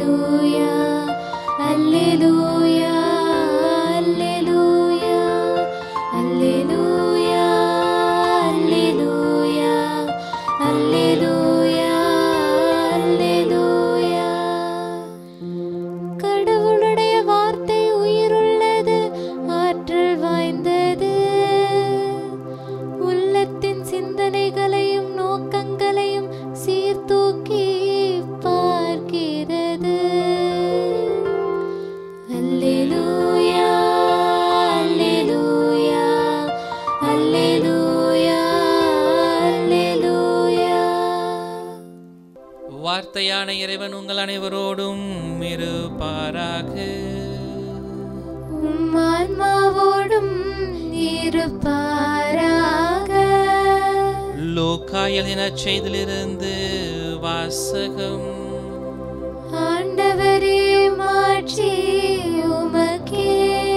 அல்லேலூயா அல்லேலூயா அல்லேலூயா அல்லேலூயா அல்லேலூயா அல்லேலூயா அல்லேலூயா கடவுளுடைய வார்த்தை உயிருள்ளது ஆற்றல் வாய்ந்தது உள்ளத்தின் சிந்தனைகளையும் நோக்கங்களையும் சீர்தூக்கி பார்க்கிறது அல்லேலூயா அல்லேலூயா அல்லேலூயா அல்லேலூயா வார்த்தையான இறைவன் உங்கள் அனைவரோடும் இருப்பாராக உம் ஆன்மாவோடும் இருப்பாராக லூக்கா எழுதின செய்திலிருந்து வாசகம் ஆண்டவரே மாற்றி உமக்கே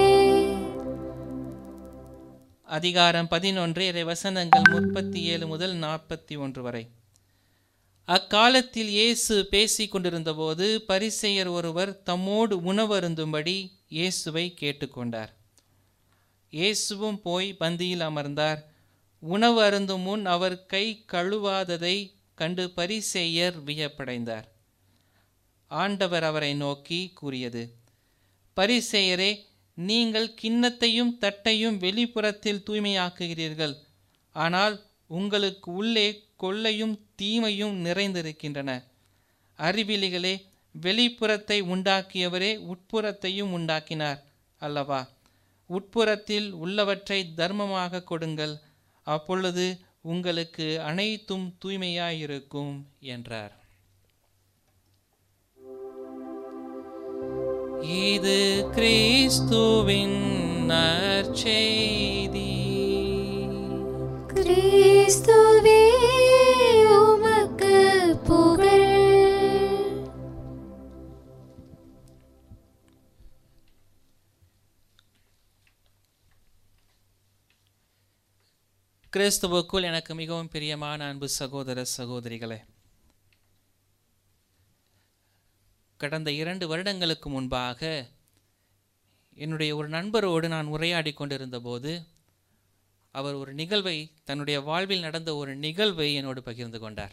அதிகாரம் பதினொன்று இறை வசனங்கள் முப்பத்தி ஏழு முதல் நாற்பத்தி ஒன்று வரை அக்காலத்தில் இயேசு பேசிக் கொண்டிருந்தபோது பரிசெயர் ஒருவர் தம்மோடு உணவருந்தும்படி இயேசுவை கேட்டுக்கொண்டார் இயேசுவும் போய் பந்தியில் அமர்ந்தார் உணவு அருந்தும் முன் அவர் கை கழுவாததை கண்டு பரிசேயர் வியப்படைந்தார் ஆண்டவர் அவரை நோக்கி கூறியது பரிசேயரே நீங்கள் கிண்ணத்தையும் தட்டையும் வெளிப்புறத்தில் தூய்மையாக்குகிறீர்கள் ஆனால் உங்களுக்கு உள்ளே கொள்ளையும் தீமையும் நிறைந்திருக்கின்றன அறிவிலிகளே வெளிப்புறத்தை உண்டாக்கியவரே உட்புறத்தையும் உண்டாக்கினார் அல்லவா உட்புறத்தில் உள்ளவற்றை தர்மமாக கொடுங்கள் அப்பொழுது உங்களுக்கு அனைத்தும் தூய்மையாயிருக்கும் என்றார் இது கிறிஸ்துவின் நற்செய்தி கிறிஸ்துவே உமக்கு புகழ் கிறிஸ்துவுக்குள் எனக்கு மிகவும் பிரியமான அன்பு சகோதர சகோதரிகளே கடந்த இரண்டு வருடங்களுக்கு முன்பாக என்னுடைய ஒரு நண்பரோடு நான் உரையாடி கொண்டிருந்த போது அவர் ஒரு நிகழ்வை தன்னுடைய வாழ்வில் நடந்த ஒரு நிகழ்வை என்னோடு பகிர்ந்து கொண்டார்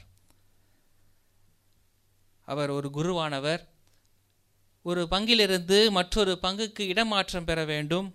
அவர் ஒரு குருவானவர் ஒரு பங்கிலிருந்து மற்றொரு பங்குக்கு இடமாற்றம் பெற வேண்டும்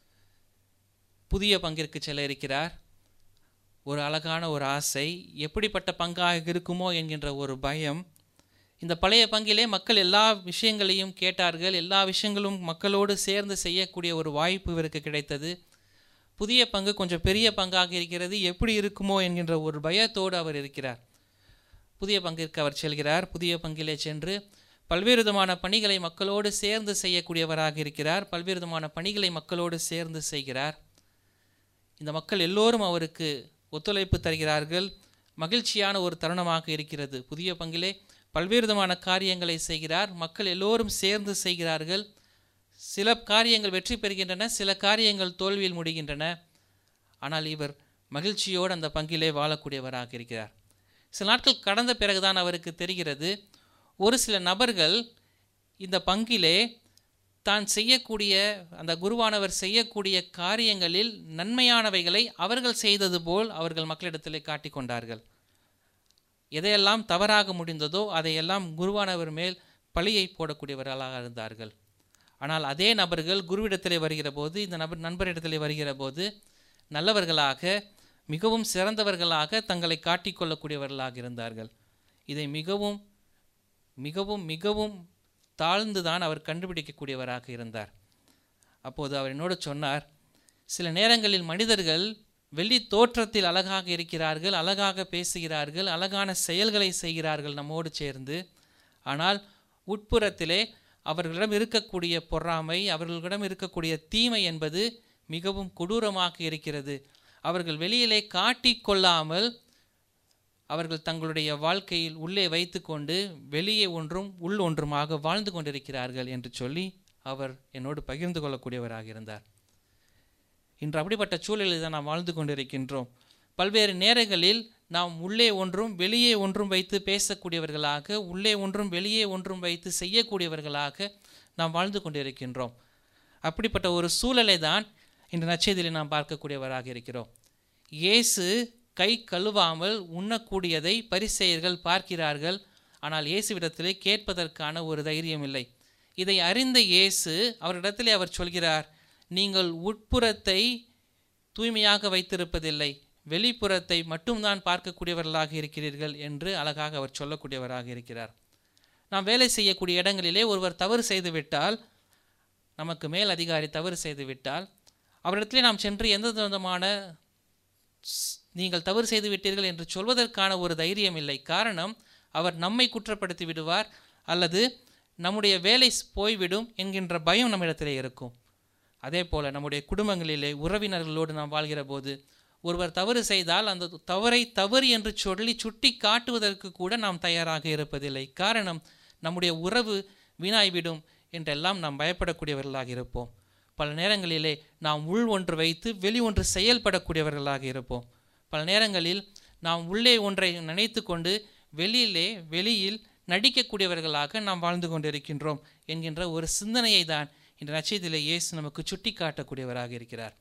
புதிய பங்கிற்கு செல்ல இருக்கிறார் ஒரு அழகான ஒரு ஆசை எப்படிப்பட்ட பங்காக இருக்குமோ என்கின்ற ஒரு பயம் இந்த பழைய பங்கிலே மக்கள் எல்லா விஷயங்களையும் கேட்டார்கள் எல்லா விஷயங்களும் மக்களோடு சேர்ந்து செய்யக்கூடிய ஒரு வாய்ப்பு இவருக்கு கிடைத்தது புதிய பங்கு கொஞ்சம் பெரிய பங்காக இருக்கிறது எப்படி இருக்குமோ என்கின்ற ஒரு பயத்தோடு அவர் இருக்கிறார் புதிய பங்கிற்கு அவர் செல்கிறார் புதிய பங்கிலே சென்று பல்வேறு விதமான பணிகளை மக்களோடு சேர்ந்து செய்யக்கூடியவராக இருக்கிறார் பல்வேறு விதமான பணிகளை மக்களோடு சேர்ந்து செய்கிறார் இந்த மக்கள் எல்லோரும் அவருக்கு ஒத்துழைப்பு தருகிறார்கள் மகிழ்ச்சியான ஒரு தருணமாக இருக்கிறது புதிய பங்கிலே பல்வேறு விதமான காரியங்களை செய்கிறார் மக்கள் எல்லோரும் சேர்ந்து செய்கிறார்கள் சில காரியங்கள் வெற்றி பெறுகின்றன சில காரியங்கள் தோல்வியில் முடிகின்றன ஆனால் இவர் மகிழ்ச்சியோடு அந்த பங்கிலே வாழக்கூடியவராக இருக்கிறார் சில நாட்கள் கடந்த பிறகுதான் அவருக்கு தெரிகிறது ஒரு சில நபர்கள் இந்த பங்கிலே தான் செய்யக்கூடிய அந்த குருவானவர் செய்யக்கூடிய காரியங்களில் நன்மையானவைகளை அவர்கள் செய்தது போல் அவர்கள் மக்களிடத்திலே காட்டிக்கொண்டார்கள் எதையெல்லாம் தவறாக முடிந்ததோ அதையெல்லாம் குருவானவர் மேல் பழியை போடக்கூடியவர்களாக இருந்தார்கள் ஆனால் அதே நபர்கள் குருவிடத்திலே வருகிற போது இந்த நபர் நண்பரிடத்திலே வருகிற போது நல்லவர்களாக மிகவும் சிறந்தவர்களாக தங்களை காட்டிக்கொள்ளக்கூடியவர்களாக இருந்தார்கள் இதை மிகவும் மிகவும் மிகவும் தாழ்ந்துதான் அவர் கண்டுபிடிக்கக்கூடியவராக இருந்தார் அப்போது அவர் என்னோடு சொன்னார் சில நேரங்களில் மனிதர்கள் வெளி தோற்றத்தில் அழகாக இருக்கிறார்கள் அழகாக பேசுகிறார்கள் அழகான செயல்களை செய்கிறார்கள் நம்மோடு சேர்ந்து ஆனால் உட்புறத்திலே அவர்களிடம் இருக்கக்கூடிய பொறாமை அவர்களிடம் இருக்கக்கூடிய தீமை என்பது மிகவும் கொடூரமாக இருக்கிறது அவர்கள் வெளியிலே காட்டிக்கொள்ளாமல் அவர்கள் தங்களுடைய வாழ்க்கையில் உள்ளே வைத்துக்கொண்டு வெளியே ஒன்றும் உள் ஒன்றுமாக வாழ்ந்து கொண்டிருக்கிறார்கள் என்று சொல்லி அவர் என்னோடு பகிர்ந்து கொள்ளக்கூடியவராக இருந்தார் இன்று அப்படிப்பட்ட சூழலில் தான் நாம் வாழ்ந்து கொண்டிருக்கின்றோம் பல்வேறு நேரங்களில் நாம் உள்ளே ஒன்றும் வெளியே ஒன்றும் வைத்து பேசக்கூடியவர்களாக உள்ளே ஒன்றும் வெளியே ஒன்றும் வைத்து செய்யக்கூடியவர்களாக நாம் வாழ்ந்து கொண்டிருக்கின்றோம் அப்படிப்பட்ட ஒரு சூழலை தான் இந்த நச்செய்தியில் நாம் பார்க்கக்கூடியவராக இருக்கிறோம் இயேசு கை கழுவாமல் உண்ணக்கூடியதை பரிசெயர்கள் பார்க்கிறார்கள் ஆனால் இயேசுவிடத்திலே கேட்பதற்கான ஒரு தைரியம் இல்லை இதை அறிந்த இயேசு அவரிடத்திலே அவர் சொல்கிறார் நீங்கள் உட்புறத்தை தூய்மையாக வைத்திருப்பதில்லை வெளிப்புறத்தை மட்டும்தான் பார்க்கக்கூடியவர்களாக இருக்கிறீர்கள் என்று அழகாக அவர் சொல்லக்கூடியவராக இருக்கிறார் நாம் வேலை செய்யக்கூடிய இடங்களிலே ஒருவர் தவறு செய்துவிட்டால் நமக்கு மேல் அதிகாரி தவறு செய்துவிட்டால் அவரிடத்திலே நாம் சென்று எந்த விதமான ஸ்- நீங்கள் தவறு செய்து விட்டீர்கள் என்று சொல்வதற்கான ஒரு தைரியம் இல்லை காரணம் அவர் நம்மை குற்றப்படுத்தி விடுவார் அல்லது நம்முடைய வேலை ஸ்- போய்விடும் என்கின்ற பயம் நம்மிடத்திலே இருக்கும் அதே போல் நம்முடைய குடும்பங்களிலே உறவினர்களோடு நாம் வாழ்கிற போது ஒருவர் தவறு செய்தால் அந்த தவறை தவறு என்று சொல்லி சுட்டி காட்டுவதற்கு கூட நாம் தயாராக இருப்பதில்லை காரணம் நம்முடைய உறவு வீணாய்விடும் என்றெல்லாம் நாம் பயப்படக்கூடியவர்களாக இருப்போம் பல நேரங்களிலே நாம் உள் ஒன்று வைத்து வெளி ஒன்று செயல்படக்கூடியவர்களாக இருப்போம் பல நேரங்களில் நாம் உள்ளே ஒன்றை நினைத்து கொண்டு வெளியிலே வெளியில் நடிக்கக்கூடியவர்களாக நாம் வாழ்ந்து கொண்டிருக்கின்றோம் என்கின்ற ஒரு சிந்தனையை தான் இந்த நச்சயத்திலே இயேசு நமக்கு சுட்டி காட்டக்கூடியவராக இருக்கிறார்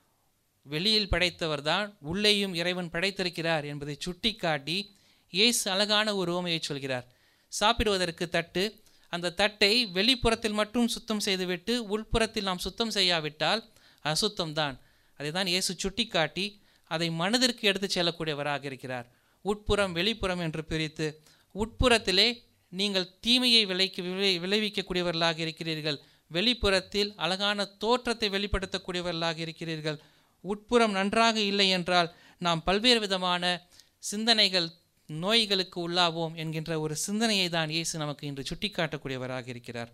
வெளியில் படைத்தவர்தான் உள்ளேயும் இறைவன் படைத்திருக்கிறார் என்பதை சுட்டிக்காட்டி இயேசு அழகான ஒரு உவமையை சொல்கிறார் சாப்பிடுவதற்கு தட்டு அந்த தட்டை வெளிப்புறத்தில் மட்டும் சுத்தம் செய்துவிட்டு உள்புறத்தில் நாம் சுத்தம் செய்யாவிட்டால் அசுத்தம்தான் அதை தான் இயேசு சுட்டிக்காட்டி அதை மனதிற்கு எடுத்துச் செல்லக்கூடியவராக இருக்கிறார் உட்புறம் வெளிப்புறம் என்று பிரித்து உட்புறத்திலே நீங்கள் தீமையை விளைக்கு விளை விளைவிக்கக்கூடியவர்களாக இருக்கிறீர்கள் வெளிப்புறத்தில் அழகான தோற்றத்தை வெளிப்படுத்தக்கூடியவர்களாக இருக்கிறீர்கள் உட்புறம் நன்றாக இல்லை என்றால் நாம் பல்வேறு விதமான சிந்தனைகள் நோய்களுக்கு உள்ளாவோம் என்கின்ற ஒரு சிந்தனையை தான் இயேசு நமக்கு இன்று சுட்டிக்காட்டக்கூடியவராக இருக்கிறார்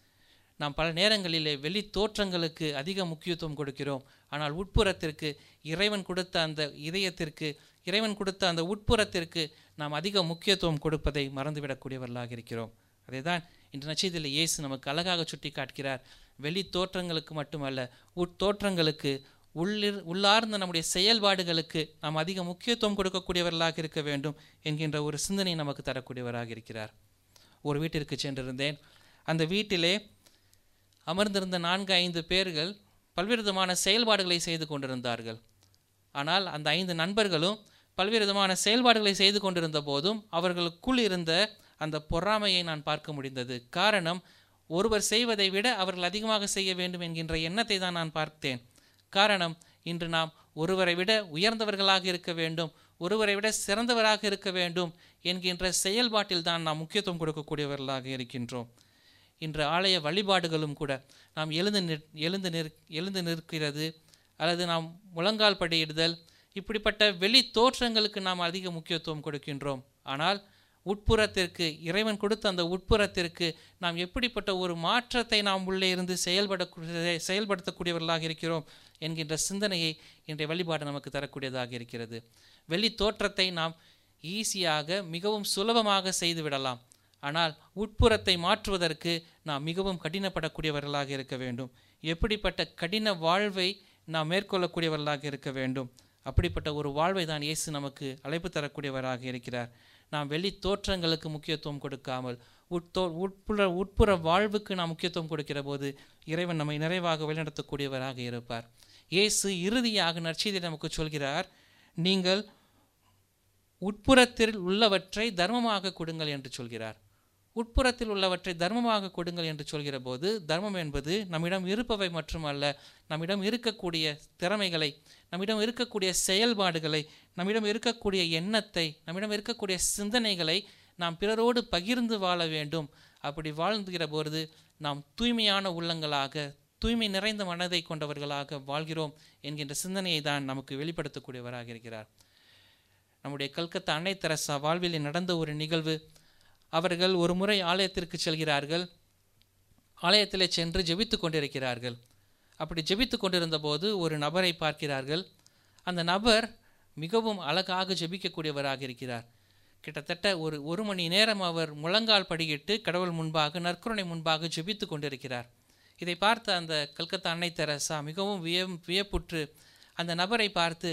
நாம் பல நேரங்களிலே வெளி தோற்றங்களுக்கு அதிக முக்கியத்துவம் கொடுக்கிறோம் ஆனால் உட்புறத்திற்கு இறைவன் கொடுத்த அந்த இதயத்திற்கு இறைவன் கொடுத்த அந்த உட்புறத்திற்கு நாம் அதிக முக்கியத்துவம் கொடுப்பதை மறந்துவிடக்கூடியவர்களாக இருக்கிறோம் அதை தான் இன்று நச்சதில் இயேசு நமக்கு அழகாக சுட்டி காட்டுகிறார் வெளி தோற்றங்களுக்கு மட்டுமல்ல உட்தோற்றங்களுக்கு உள்ளிர் உள்ளார்ந்த நம்முடைய செயல்பாடுகளுக்கு நாம் அதிக முக்கியத்துவம் கொடுக்கக்கூடியவர்களாக இருக்க வேண்டும் என்கின்ற ஒரு சிந்தனை நமக்கு தரக்கூடியவராக இருக்கிறார் ஒரு வீட்டிற்கு சென்றிருந்தேன் அந்த வீட்டிலே அமர்ந்திருந்த நான்கு ஐந்து பேர்கள் பல்வேறு விதமான செயல்பாடுகளை செய்து கொண்டிருந்தார்கள் ஆனால் அந்த ஐந்து நண்பர்களும் பல்வேறு விதமான செயல்பாடுகளை செய்து கொண்டிருந்த போதும் அவர்களுக்குள் இருந்த அந்த பொறாமையை நான் பார்க்க முடிந்தது காரணம் ஒருவர் செய்வதை விட அவர்கள் அதிகமாக செய்ய வேண்டும் என்கின்ற எண்ணத்தை தான் நான் பார்த்தேன் காரணம் இன்று நாம் ஒருவரை விட உயர்ந்தவர்களாக இருக்க வேண்டும் ஒருவரை விட சிறந்தவராக இருக்க வேண்டும் என்கின்ற செயல்பாட்டில் தான் நாம் முக்கியத்துவம் கொடுக்கக்கூடியவர்களாக இருக்கின்றோம் இன்று ஆலய வழிபாடுகளும் கூட நாம் எழுந்து நிற் எழுந்து நிற் எழுந்து நிற்கிறது அல்லது நாம் முழங்கால் படியிடுதல் இப்படிப்பட்ட வெளி தோற்றங்களுக்கு நாம் அதிக முக்கியத்துவம் கொடுக்கின்றோம் ஆனால் உட்புறத்திற்கு இறைவன் கொடுத்த அந்த உட்புறத்திற்கு நாம் எப்படிப்பட்ட ஒரு மாற்றத்தை நாம் உள்ளே இருந்து செயல்பட செயல்படுத்தக்கூடியவர்களாக இருக்கிறோம் என்கின்ற சிந்தனையை இன்றைய வழிபாடு நமக்கு தரக்கூடியதாக இருக்கிறது வெளி தோற்றத்தை நாம் ஈஸியாக மிகவும் சுலபமாக செய்துவிடலாம் ஆனால் உட்புறத்தை மாற்றுவதற்கு நாம் மிகவும் கடினப்படக்கூடியவர்களாக இருக்க வேண்டும் எப்படிப்பட்ட கடின வாழ்வை நாம் மேற்கொள்ளக்கூடியவர்களாக இருக்க வேண்டும் அப்படிப்பட்ட ஒரு வாழ்வை தான் இயேசு நமக்கு அழைப்பு தரக்கூடியவராக இருக்கிறார் நாம் வெளி தோற்றங்களுக்கு முக்கியத்துவம் கொடுக்காமல் உட்தோ உட்புற உட்புற வாழ்வுக்கு நாம் முக்கியத்துவம் கொடுக்கிற போது இறைவன் நம்மை நிறைவாக வழிநடத்தக்கூடியவராக இருப்பார் இயேசு இறுதியாக நற்செய்தி நமக்கு சொல்கிறார் நீங்கள் உட்புறத்தில் உள்ளவற்றை தர்மமாக கொடுங்கள் என்று சொல்கிறார் உட்புறத்தில் உள்ளவற்றை தர்மமாக கொடுங்கள் என்று சொல்கிற போது தர்மம் என்பது நம்மிடம் இருப்பவை மட்டுமல்ல நம்மிடம் இருக்கக்கூடிய திறமைகளை நம்மிடம் இருக்கக்கூடிய செயல்பாடுகளை நம்மிடம் இருக்கக்கூடிய எண்ணத்தை நம்மிடம் இருக்கக்கூடிய சிந்தனைகளை நாம் பிறரோடு பகிர்ந்து வாழ வேண்டும் அப்படி வாழ்ந்துகிற பொழுது நாம் தூய்மையான உள்ளங்களாக தூய்மை நிறைந்த மனதை கொண்டவர்களாக வாழ்கிறோம் என்கின்ற சிந்தனையை தான் நமக்கு வெளிப்படுத்தக்கூடியவராக இருக்கிறார் நம்முடைய கல்கத்தா அன்னை தெரசா வாழ்வில் நடந்த ஒரு நிகழ்வு அவர்கள் ஒரு முறை ஆலயத்திற்கு செல்கிறார்கள் ஆலயத்திலே சென்று ஜெபித்து கொண்டிருக்கிறார்கள் அப்படி ஜெபித்து கொண்டிருந்த போது ஒரு நபரை பார்க்கிறார்கள் அந்த நபர் மிகவும் அழகாக ஜெபிக்கக்கூடியவராக இருக்கிறார் கிட்டத்தட்ட ஒரு ஒரு மணி நேரம் அவர் முழங்கால் படியிட்டு கடவுள் முன்பாக நற்கருணை முன்பாக ஜெபித்து கொண்டிருக்கிறார் இதை பார்த்த அந்த கல்கத்தா அன்னை தெரசா மிகவும் விய வியப்புற்று அந்த நபரை பார்த்து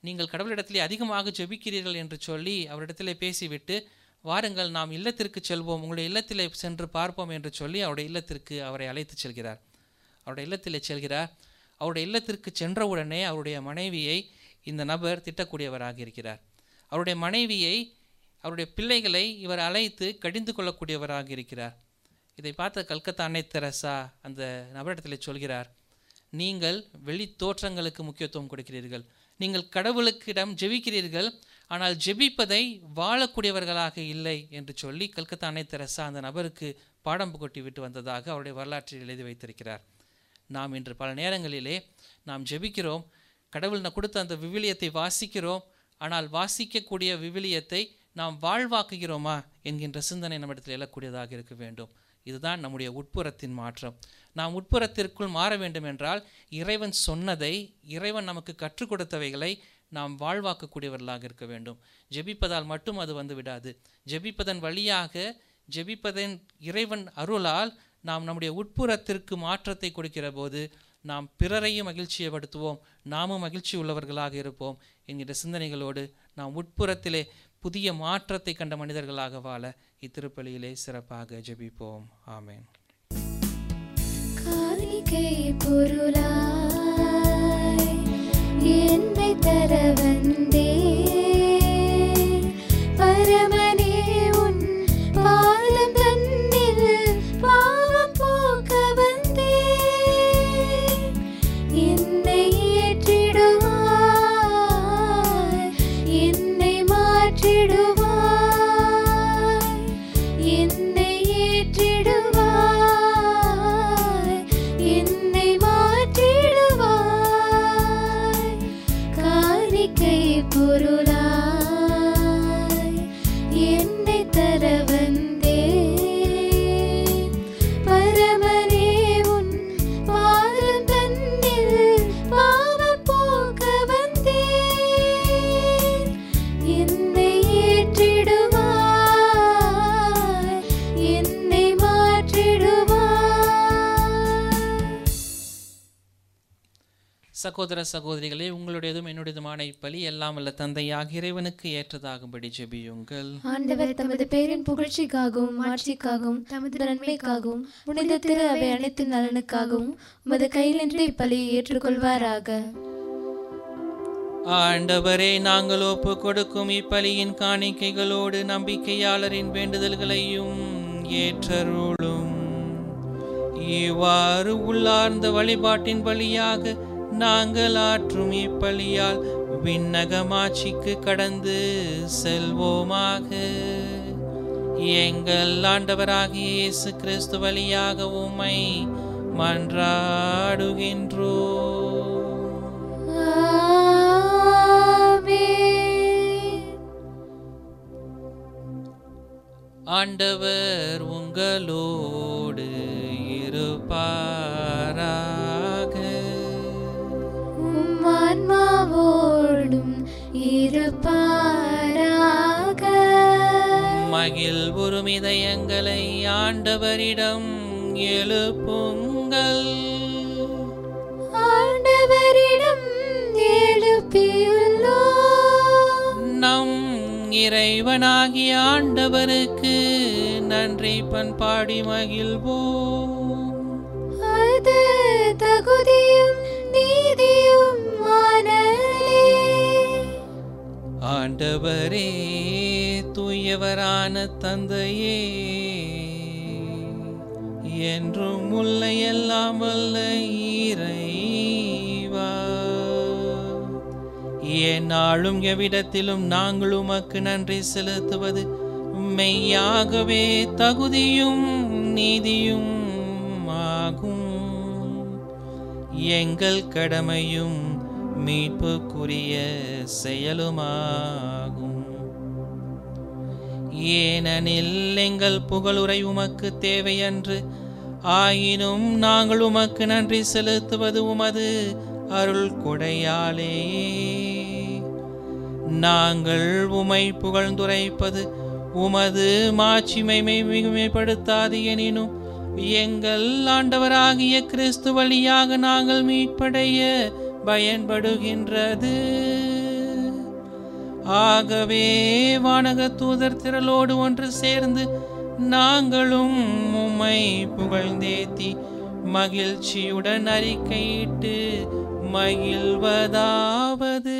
நீங்கள் கடவுளிடத்திலே அதிகமாக ஜெபிக்கிறீர்கள் என்று சொல்லி அவரிடத்திலே பேசிவிட்டு வாருங்கள் நாம் இல்லத்திற்கு செல்வோம் உங்களுடைய இல்லத்திலே சென்று பார்ப்போம் என்று சொல்லி அவருடைய இல்லத்திற்கு அவரை அழைத்துச் செல்கிறார் அவருடைய இல்லத்திலே செல்கிறார் அவருடைய இல்லத்திற்கு சென்றவுடனே அவருடைய மனைவியை இந்த நபர் திட்டக்கூடியவராக இருக்கிறார் அவருடைய மனைவியை அவருடைய பிள்ளைகளை இவர் அழைத்து கடிந்து கொள்ளக்கூடியவராக இருக்கிறார் இதை பார்த்த கல்கத்தா அன்னை தெரசா அந்த நபரிடத்தில் சொல்கிறார் நீங்கள் வெளி தோற்றங்களுக்கு முக்கியத்துவம் கொடுக்கிறீர்கள் நீங்கள் கடவுளுக்கிடம் ஜெபிக்கிறீர்கள் ஆனால் ஜெபிப்பதை வாழக்கூடியவர்களாக இல்லை என்று சொல்லி கல்கத்தா அன்னை தெரசா அந்த நபருக்கு பாடம் புகட்டி விட்டு வந்ததாக அவருடைய வரலாற்றில் எழுதி வைத்திருக்கிறார் நாம் இன்று பல நேரங்களிலே நாம் ஜெபிக்கிறோம் கடவுள் ந- கொடுத்த அந்த விவிலியத்தை வாசிக்கிறோம் ஆனால் வாசிக்கக்கூடிய விவிலியத்தை நாம் வாழ்வாக்குகிறோமா என்கின்ற சிந்தனை நம்மிடத்தில் எழக்கூடியதாக இருக்க வேண்டும் இதுதான் நம்முடைய உட்புறத்தின் மாற்றம் நாம் உட்புறத்திற்குள் மாற வேண்டும் என்றால் இறைவன் சொன்னதை இறைவன் நமக்கு கற்றுக் கொடுத்தவைகளை நாம் வாழ்வாக்கக்கூடியவர்களாக இருக்க வேண்டும் ஜெபிப்பதால் மட்டும் அது வந்து விடாது ஜெபிப்பதன் வழியாக ஜெபிப்பதன் இறைவன் அருளால் நாம் நம்முடைய உட்புறத்திற்கு மாற்றத்தை கொடுக்கிற போது நாம் பிறரையும் மகிழ்ச்சியப்படுத்துவோம் நாமும் மகிழ்ச்சி உள்ளவர்களாக இருப்போம் என்கிற சிந்தனைகளோடு நாம் உட்புறத்திலே புதிய மாற்றத்தை கண்ட மனிதர்களாக வாழ இத்திருப்பலியிலே சிறப்பாக ஜெபிப்போம் ஆமென் காணிக்கை பொருளாய் என்னை தர வந்தே பரமனே உன் பாதம் தன்னில் பாவம் போக்க வந்தே என்னை ஏற்றிடுவாய் என்னை மாற்றிடுவாய் என்னை ஏற்றிடுவாய் என்னை மாற்றிடுவாய் காணிக்கை பொருளாய் என்னை தர வந்தே பரமனே உன் பாதம் தன்னில் பாவம் போக்க வந்தே என்னை ஏற்றிடுவாய் என்னை மாற்றிடுவாய் சகோதர சகோதரிகளே உங்களுடையதும் என்னுடையதுமான இப்பலி எல்லாம் வல்ல தந்தையாக இறைவனுக்கு ஏற்றதாகும்படி ஜெபியுங்கள் ஆண்டவர் தமது பேரின் புகழ்ச்சிக்காகவும் ஆட்சிக்காகவும் தமது நன்மைக்காகவும் புனித திரு அவை அனைத்து நலனுக்காகவும் உமது கையிலின்றி இப்பலியை ஏற்றுக்கொள்வாராக ஆண்டவரே நாங்கள் ஒப்பு கொடுக்கும் இப்பலியின் காணிக்கைகளோடு நம்பிக்கையாளரின் வேண்டுதல்களையும் ஏற்றருளும் இவ்வாறு உள்ளார்ந்த வழிபாட்டின் வழியாக நாங்கள் ஆற்றும் இப்பலியால் விண்ணகமாட்சிக்கு கடந்து செல்வோமாக எங்கள் ஆண்டவராகிய இயேசு கிறிஸ்து வழியாக உம்மை மன்றாடுகின்றோம் ஆமென். ஆண்டவர் உங்களோடு இருப்பாராக உம் ஆன்மாவோடும் இருப்பாராக மகிழ் உறும் இதயங்களை ஆண்டவரிடம் எழுப்புங்கள் ஆண்டவரிடம் எழுப்பியுள்ளோம் நம் இறைவனாகிய ஆண்டவருக்கு நன்றி பண்பாடி மகிழ்வோம் அது தகுதியும் நீதியும் ஆனலே ஆண்டவரே தூயவரான தந்தையே என்றும் உள்ள எல்லாம் வல்ல இறைவா எந்நாளும் எவ்விடத்திலும் நாங்கள் உமக்கு நன்றி செலுத்துவது மெய்யாகவே தகுதியும் நீதியும் ஆகும் எங்கள் கடமையும் மீட்புக்குரிய செயலுமாகும் ஏனெனில் எங்கள் புகழுரை உமக்கு தேவையன்று ஆயினும் நாங்கள் உமக்கு நன்றி செலுத்துவது உமது அருள் கொடையாலே நாங்கள் உமை புகழ்ந்துரைப்பது உமது மாட்சிமை மிகுமைப்படுத்தாது எனினும் எங்கள் ஆண்டவராகிய கிறிஸ்து வழியாக நாங்கள் மீட்படைய பயன்படுகின்றது ஆகவே வானக தூதர் திரளோடு ஒன்று சேர்ந்து நாங்களும் உம்மை புகழ்ந்தேத்தி மகிழ்ச்சியுடன் அறிக்கையிட்டு மகிழ்வதாவது